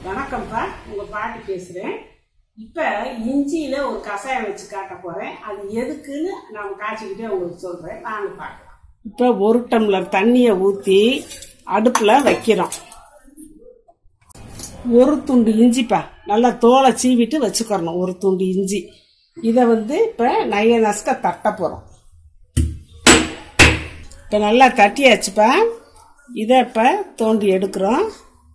வணக்கம்ப்பா உங்க பாட்டி பேசுறேன் இப்ப இஞ்சியில ஒரு கஷாயம் வச்சு காட்ட போறேன் அது எதுக்குன்னு நான் காய்ச்சிக்கிட்டே உங்களுக்கு சொல்றேன் வாங்க பார்க்கலாம் இப்ப ஒரு டம்ளர் தண்ணிய ஊத்தி அடுப்புல வைக்கிறோம் ஒரு துண்டு இஞ்சிப்பா நல்லா தோலை சீவிட்டு வச்சுக்கிறணும் ஒரு துண்டு இஞ்சி இதை வந்து இப்போ நைய நசுக்க தட்ட போகிறோம் இப்போ நல்லா தட்டியாச்சுப்பா இதை இப்போ தோண்டி எடுக்கிறோம்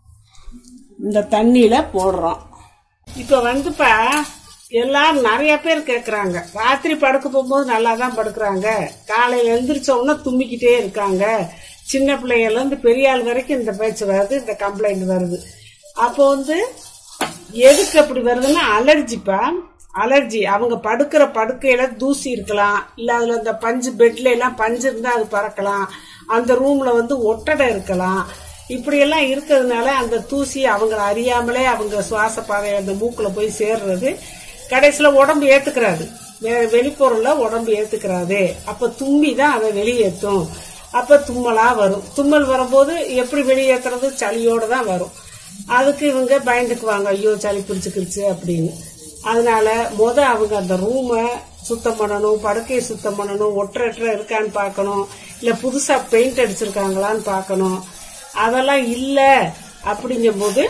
இந்த தண்ணியில் போடுறோம் இப்போ வந்துப்பா எல்லாரும் நிறைய பேர் கேட்குறாங்க ராத்திரி படுக்க போகும்போது நல்லா தான் படுக்கிறாங்க காலையில் எழுந்திரிச்ச உடனே தும்மிக்கிட்டே இருக்காங்க சின்ன பிள்ளைகள்லேருந்து பெரிய ஆள் வரைக்கும் இந்த பேச்சு வருது இந்த கம்ப்ளைண்ட் வருது அப்போ வந்து எதுக்கு அப்படி வருதுன்னா அலர்ஜிப்பா அலர்ஜி அவங்க படுக்கிற படுக்கையில தூசி இருக்கலாம் இல்ல அதுல இந்த பஞ்சு பெட்ல எல்லாம் பஞ்சு இருந்தா அது பறக்கலாம் அந்த ரூம்ல வந்து ஒட்டடை இருக்கலாம் இப்படி எல்லாம் இருக்கிறதுனால அந்த தூசி அவங்கள அறியாமலே அவங்க சுவாச பாதை அந்த மூக்குல போய் சேர்றது கடைசியில உடம்பு ஏத்துக்கிறாது வேற வெளிப்பொருள்ல உடம்பு ஏத்துக்கிறாது அப்ப தும்மி தான் அதை வெளியேற்றும் அப்ப தும்மலா வரும் தும்மல் வரும்போது எப்படி வெளியேற்றுறது சளியோட தான் வரும் அதுக்கு இவங்க பயந்துக்குவாங்க ஐயோ சளி பிடிச்சிக்கிருச்சு அப்படின்னு அதனால முத அவங்க அந்த ரூமை சுத்தம் பண்ணணும் படுக்கையை சுத்தம் பண்ணணும் ஒற்றற்ற இருக்கான்னு பார்க்கணும் இல்ல புதுசா பெயிண்ட் அடிச்சிருக்காங்களான்னு பார்க்கணும் அதெல்லாம் இல்ல அப்படிங்கும்போது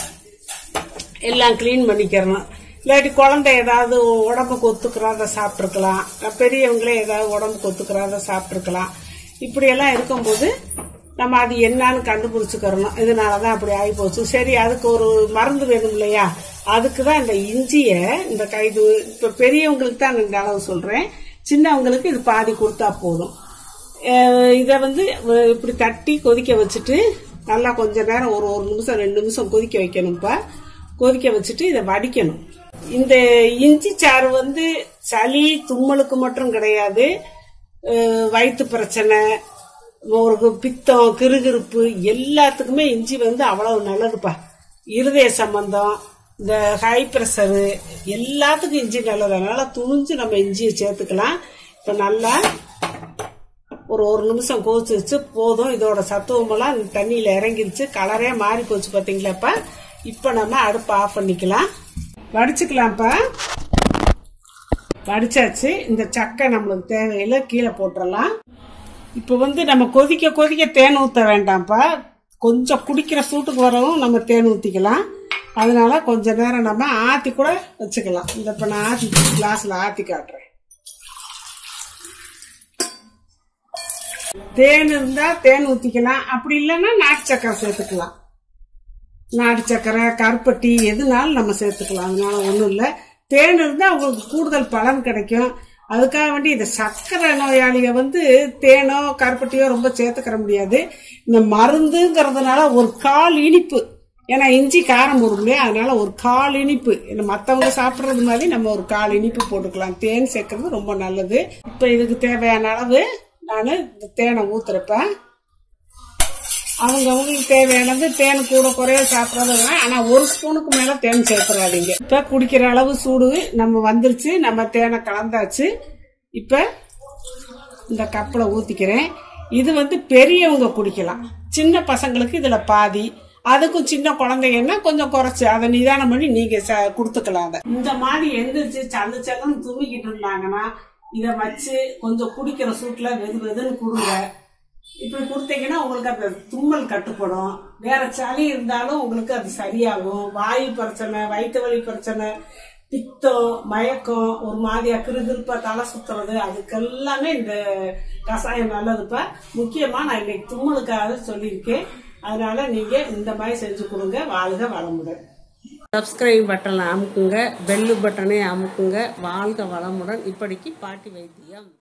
எல்லாம் க்ளீன் பண்ணிக்கிறணும் இல்லாட்டி குழந்தை ஏதாவது உடம்புக்கு ஒத்துக்கிறாத சாப்பிட்ருக்கலாம் பெரியவங்களே ஏதாவது உடம்புக்கு ஒத்துக்கிறாத சாப்பிட்ருக்கலாம் இப்படியெல்லாம் இருக்கும்போது நம்ம அது என்னன்னு கண்டுபிடிச்சுக்கிறணும் இதனாலதான் அப்படி ஆகி போச்சு சரி அதுக்கு ஒரு மருந்து வேணும் இல்லையா அதுக்கு தான் இந்த இஞ்சிய இந்த கைது இப்ப பெரியவங்களுக்கு தான் இந்த அளவு சொல்றேன் சின்னவங்களுக்கு இது பாதி கொடுத்தா போதும் இதை வந்து அஹ், இப்படி தட்டி கொதிக்க வச்சுட்டு நல்லா கொஞ்ச நேரம் ஒரு ஒரு நிமிஷம் ரெண்டு நிமிஷம் கொதிக்க வைக்கணும்ப்பா கொதிக்க வச்சுட்டு இதை வடிக்கணும் இந்த இஞ்சி சாறு வந்து சளி தும்மலுக்கு மட்டும் கிடையாது அஹ், வயிற்று பிரச்சனை ஒரு பித்தம் கிறுகிறுப்பு எல்லாத்துக்குமே இஞ்சி வந்து அவ்வளவு நல்லதுப்பா இருதய சம்பந்தம் இந்த ஹை ப்ரெஷரு எல்லாத்துக்கும் இஞ்சி நல்லது அதனால துணிஞ்சு நம்ம இஞ்சியை சேர்த்துக்கலாம் இப்போ நல்லா ஒரு ஒரு நிமிஷம் கொதிச்சு வச்சு போதும் இதோட சத்துவமெல்லாம் இந்த தண்ணியில இறங்கிருச்சு கலரே மாறி போச்சு பாத்தீங்களாப்பா இப்ப நம்ம அடுப்பை ஆஃப் பண்ணிக்கலாம் வடிச்சுக்கலாம்ப்பா வடிச்சாச்சு இந்த சக்கை நம்மளுக்கு தேவையில்லை கீழே போட்டுடலாம் இப்போ வந்து நம்ம கொதிக்க கொதிக்க தேன் ஊற்ற வேண்டாம்ப்பா கொஞ்சம் குடிக்கிற சூட்டுக்கு வரவும் நம்ம தேன் ஊற்றிக்கலாம் அதனால கொஞ்ச நேரம் நம்ம ஆற்றி கூட வச்சுக்கலாம் இந்த இப்போ நான் ஆற்றி கிளாஸில் ஆற்றி காட்டுறேன் தேன் இருந்தா தேன் ஊத்திக்கலாம் அப்படி இல்லைன்னா நாட்டு சக்கரை சேர்த்துக்கலாம் நாட்டு சக்கரை கருப்பட்டி எதுனாலும் நம்ம சேர்த்துக்கலாம் அதனால ஒன்றும் இல்லை தேன் இருந்தா உங்களுக்கு கூடுதல் பலன் கிடைக்கும் அதுக்காக வேண்டி இந்த சர்க்கரை நோயாளிக வந்து தேனோ கருப்பட்டியோ ரொம்ப சேர்த்துக்கிற முடியாது இந்த மருந்துங்கிறதுனால ஒரு கால் இனிப்பு ஏன்னா இஞ்சி காரம் போடும் இல்லையா அதனால ஒரு கால் இனிப்பு இந்த மற்றவங்க சாப்பிட்றது மாதிரி நம்ம ஒரு கால் இனிப்பு போட்டுக்கலாம் தேன் சேர்க்கறது ரொம்ப நல்லது இப்போ இதுக்கு தேவையான அளவு நான் இந்த தேனை ஊத்துறப்ப அவங்க அவங்களுக்கு தேவையானது தேன் கூட குறைய சாப்பிட்றது ஆனா ஒரு ஸ்பூனுக்கு மேல தேன் சேர்த்துறாதீங்க இப்ப குடிக்கிற அளவு சூடு நம்ம வந்துருச்சு நம்ம தேனை கலந்தாச்சு இப்ப இந்த கப்பில் ஊத்திக்கிறேன் இது வந்து பெரியவங்க குடிக்கலாம் சின்ன பசங்களுக்கு இதுல பாதி அதுக்கும் சின்ன குழந்தைங்கன்னா கொஞ்சம் குறைச்சு அதை நிதானம் பண்ணி நீங்க ச- கொடுத்துக்கலாம் அதை இந்த மாதிரி எந்திரிச்சு சல்லு சல்லுன்னு தூங்கிக்கிட்டு இருந்தாங்கன்னா இதை வச்சு கொஞ்சம் குடிக்கிற சூட்ல வெது வெதுன்னு கொடுங்க இப்படி கொடுத்தீங்கன்னா உங்களுக்கு அந்த தும்மல் கட்டுப்படும் வேற சளி இருந்தாலும் உங்களுக்கு அது சரியாகும் வாயு பிரச்சனை வயிற்று வலி பிரச்சனை பித்தம் மயக்கம் ஒரு மாதிரியா கிருகிருப்பா தலை சுத்துறது அதுக்கெல்லாமே இந்த கஷாயம் நல்லதுப்பா முக்கியமா நான் இன்னைக்கு தும்மலுக்காக சொல்லியிருக்கேன் அதனால நீங்க இந்த மாதிரி செஞ்சு கொடுங்க வாழ்க வளமுடன் சப்ஸ்கிரைப் பட்டனை அமுக்குங்க பெல்லு பட்டனை அமுக்குங்க வாழ்க வளமுடன் இப்படிக்கு பாட்டி வைத்தியம்